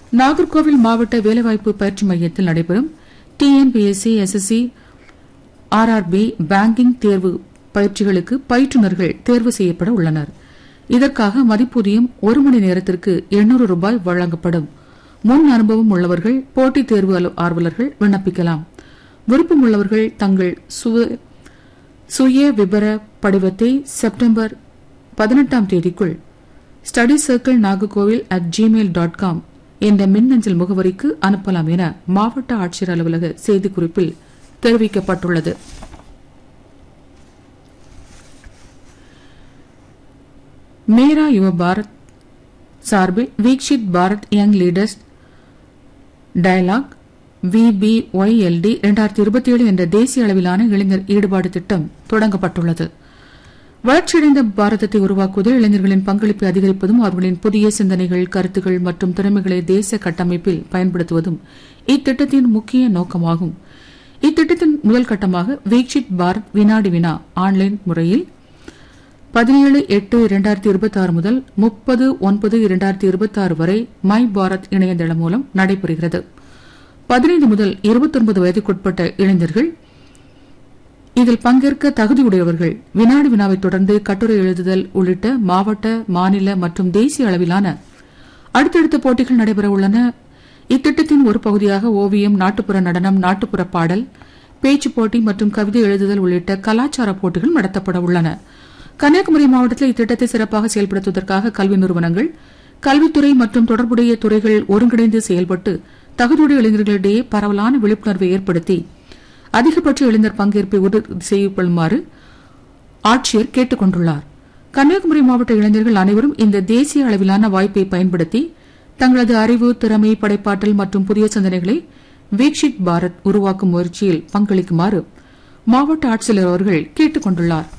நாகர்கோவில் மாவட்ட வேலைவாய்ப்பு பயிற்சி மையத்தில் நடைபெறும் டிஎன்பிஎஸ்சி எஸ்எஸ்சி ஆர்ஆர்பி பேங்கிங் தேர்வு பயிற்சிகளுக்கு பயிற்றுநர்கள் தேர்வு செய்யப்பட உள்ளனர் இதற்காக மதிப்பூதியம் ஒரு மணி நேரத்திற்கு எண்ணூறு ரூபாய் வழங்கப்படும் முன் அனுபவம் உள்ளவர்கள் போட்டித் தேர்வு அலு- ஆர்வலர்கள் விண்ணப்பிக்கலாம் விருப்பமுள்ளவர்கள் தங்கள் சுவ- சுய விபர படிவத்தை செப்டம்பர் பதினெட்டாம் தேதிக்குள் study circle Nagercoil at Gmail dot com என்ற மின்னஞ்சல் முகவரிக்கு அனுப்பலாம் என மாவட்ட ஆட்சியர் அலுவலக செய்திக்குறிப்பில் தெரிவிக்கப்பட்டுள்ளது மேரா யுவ பாரத் சார்பில் Viksit Bharat young leaders dialogue VBYLD இரண்டாயிரத்தி இருபத்தி ஏழு என்ற தேசிய அளவிலான இளைஞர் ஈடுபாடு திட்டம் தொடங்கப்பட்டுள்ளது வளர்ச்சியடைந்த பாரதத்தை உருவாக்குவதில் இளைஞர்களின் பங்களிப்பை அதிகரிப்பதும் அவர்களின் புதிய சிந்தனைகள் கருத்துகள் மற்றும் திறமைகளை தேச கட்டமைப்பில் பயன்படுத்துவதும் இத்திட்டத்தின் முக்கிய நோக்கமாகும் இத்திட்டத்தின் முதல் கட்டமாக வீக்ஷித் பாரத் வினாடி வினா ஆன்லைன் முறையில் பதினேழு எட்டு இரண்டாயிரத்தி இருபத்தி ஆறு முதல் முப்பது ஒன்பது இரண்டாயிரத்தி இருபத்தி ஆறு வரை மை பாரத் இணையதளம் மூலம் நடைபெறுகிறது பதினைந்து முதல் இருபத்தொன்பது வயதுக்குட்பட்ட இளைஞர்கள் இதில் பங்கேற்க தகுதியுடையவர்கள் வினாடி வினாவை தொடர்ந்து கட்டுரை எழுதுதல் உள்ளிட்ட மாவட்ட மாநில மற்றும் தேசிய அளவிலான அடுத்தடுத்த போட்டிகள் நடைபெற உள்ளன இத்திட்டத்தின் ஒரு பகுதியாக ஓவியம் நாட்டுப்புற நடனம் நாட்டுப்புற பாடல் பேச்சுப் போட்டி மற்றும் கவிதை எழுதுதல் உள்ளிட்ட கலாச்சார போட்டிகள் நடத்தப்பட உள்ளன கன்னியாகுமரி மாவட்டத்தில் இத்திட்டத்தை சிறப்பாக செயல்படுத்துவதற்காக கல்வி நிறுவனங்கள் கல்வித்துறை மற்றும் தொடர்புடைய துறைகள் ஒருங்கிணைந்து செயல்பட்டு தகுதியுடைய இளைஞர்களிடையே பரவலான விழிப்புணர்வை ஏற்படுத்தி அதிகபட்ச இளைஞர் பங்கேற்பை உறுதி செய்யப்படுமாறு ஆட்சியர் கேட்டுக் கொண்டுள்ளார் கன்னியாகுமரி மாவட்ட இளைஞர்கள் அனைவரும் இந்த தேசிய அளவிலான வாய்ப்பை பயன்படுத்தி தங்களது அறிவு திறமை படைப்பாற்றல் மற்றும் புதிய சிந்தனைகளை வீக்ஷித் பாரத் உருவாக்கும் முயற்சியில் பங்களிக்குமாறு மாவட்ட ஆட்சியர் அவர்கள் கேட்டுக் கொண்டுள்ளார்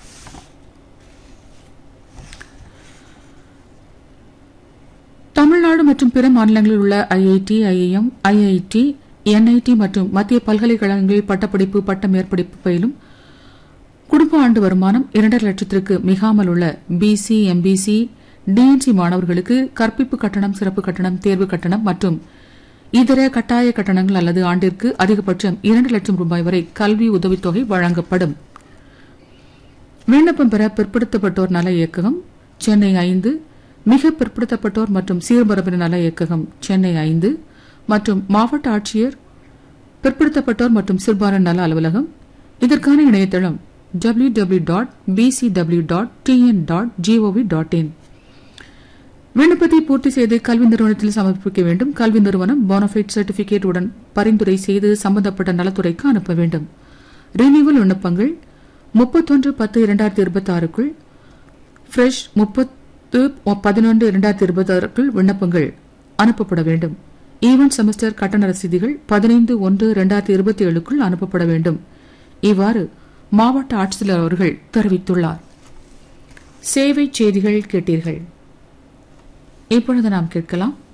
தமிழ்நாடு மற்றும் பிற மாநிலங்களில் உள்ள ஐஐடி ஐஐஎம் ஐஐடி என்ஐடி மற்றும் மத்திய பல்கலைக்கழகங்களில் பட்டப்படிப்பு பட்ட மேற்படிப்பு பயிலும் குடும்ப ஆண்டு வருமானம் இரண்டரை லட்சத்திற்கு மிகாமல் உள்ள பிசி எம்பிசி டிஎன்சி மாணவர்களுக்கு கற்பிப்பு கட்டணம் சிறப்பு கட்டணம் தேர்வு கட்டணம் மற்றும் இதர கட்டாய கட்டணங்கள் அல்லது ஆண்டிற்கு அதிகபட்சம் இரண்டு லட்சம் ரூபாய் வரை கல்வி உதவித்தொகை வழங்கப்படும் விண்ணப்பம் பெற பிற்படுத்தப்பட்டோர் நல இயக்ககம் சென்னை ஐந்து மிக பிற்படுத்தப்பட்டோர் மற்றும் சீர்மரபினர் நல இயக்ககம் சென்னை ஐந்து மற்றும் மாவட்ட ஆட்சியர் பிற்படுத்தப்பட்டோர் மற்றும் சிறுபான்மை நல அலுவலகம் இதற்கான இணையதளம் W W dot PCW dot TN dot GOV dot IN விண்ணப்பத்தை பூர்த்தி செய்து கல்வி நிறுவனத்தில் சமர்ப்பிக்க வேண்டும் கல்வி நிறுவனம் போனஃபைட் சர்டிபிகேட் உடன் பரிந்துரை செய்து சம்பந்தப்பட்ட நலத்துறைக்கு அனுப்ப வேண்டும் ரினிவல் விண்ணப்பங்கள் முப்பத்தொன்று பத்து இரண்டாயிரத்தி இருபத்தி ஆறுக்குள் ஃப்ரெஷ் முப்பத்து பதினொன்று இரண்டாயிரத்தி இருபத்தி ஆறுக்குள் விண்ணப்பங்கள் அனுப்பப்பட வேண்டும் ஈவென்ட் செமஸ்டர் கட்டண ரசீதுகள் பதினைந்து ஒன்று இரண்டாயிரத்தி இருபத்தி ஏழுக்குள் அனுப்பப்பட வேண்டும் இவ்வாறு மாவட்ட ஆட்சியர் அவர்கள் தெரிவித்துள்ளார் சேவை செய்திகள் கேட்டீர்கள் இப்பொழுது நாம் கேட்கலாம்